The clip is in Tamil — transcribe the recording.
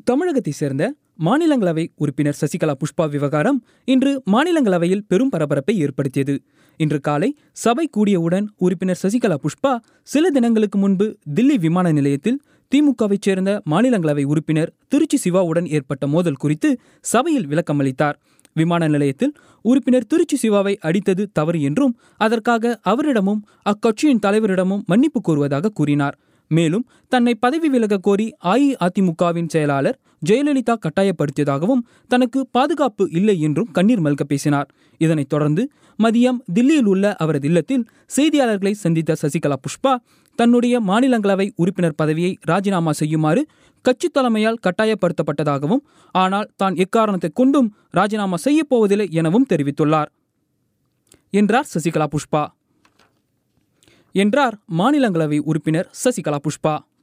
தமிழகத்தைச் சேர்ந்த மாநிலங்களவை உறுப்பினர் சசிகலா புஷ்பா விவகாரம் இன்று மாநிலங்களவையில் பெரும் பரபரப்பை ஏற்படுத்தியது இன்று காலை சபை கூடியவுடன் உறுப்பினர் சசிகலா புஷ்பா சில தினங்களுக்கு முன்பு தில்லி விமான நிலையத்தில் திமுகவைச் சேர்ந்த மாநிலங்களவை உறுப்பினர் திருச்சி சிவாவுடன் ஏற்பட்ட மோதல் குறித்து சபையில் விளக்கமளித்தார் விமான நிலையத்தில் உறுப்பினர் திருச்சி சிவாவை அடித்தது தவறு என்றும் அதற்காக அவரிடமும் அக்கட்சியின் தலைவரிடமும் மன்னிப்பு கோருவதாக கூறினார் மேலும் தன்னை பதவி விலக கோரி அஇஅதிமுகவின் செயலாளர் ஜெயலலிதா கட்டாயப்படுத்தியதாகவும் தனக்கு பாதுகாப்பு இல்லை என்றும் கண்ணீர் மல்க பேசினார் இதனைத் தொடர்ந்து மதியம் தில்லியில் உள்ள அவரது இல்லத்தில் செய்தியாளர்களை சந்தித்த சசிகலா புஷ்பா தன்னுடைய மாநிலங்களவை உறுப்பினர் பதவியை ராஜினாமா செய்யுமாறு கட்சி தலைமையால் கட்டாயப்படுத்தப்பட்டதாகவும் ஆனால் தான் எக்காரணத்தை கொண்டும் ராஜினாமா செய்யப் போவதில்லை எனவும் தெரிவித்துள்ளார் என்றார் சசிகலா புஷ்பா என்றார் மாநிலங்களவை உறுப்பினர் சசிகலா புஷ்பா